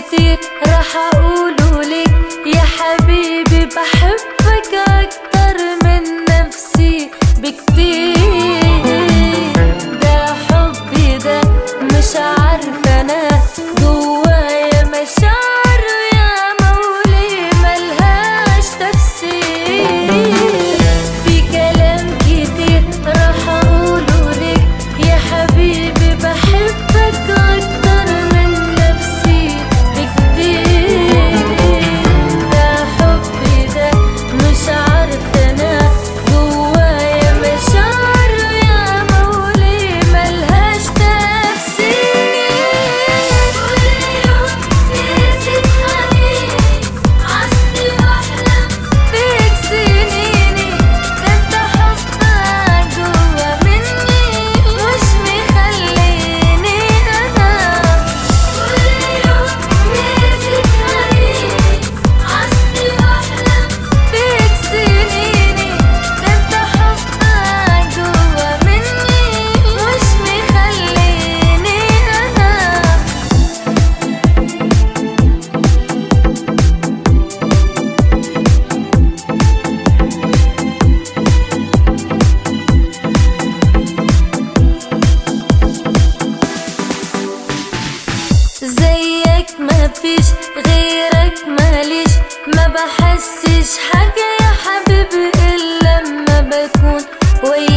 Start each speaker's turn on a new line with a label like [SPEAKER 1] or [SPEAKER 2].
[SPEAKER 1] كتير راح اقوله لك يا حبيبي بحبك اكتر من نفسي بكتير ده حبي ده مش عارفه انا جوايا مشاعر يا مولي ملهاش تفسير في كلام كتير راح اقوله لك يا حبيبي بحبك اكتر من نفسي بكتير ده حبي ده مش عارفه انا جوايا مشاعر يا مولي ملهاش تفسير كل يوم نسيت حنيني عشت بحلم فيك سنيني ده انت حبك جوا مني مش مخليني انام كل يوم نسيت حنيني عشت بحلم فيك سنيني ده انت حبك جوا مني مش مخليني انام زيك مفيش غيرك ماليش ما بحسش حاجة يا حبيبي إلا لما بكون وياك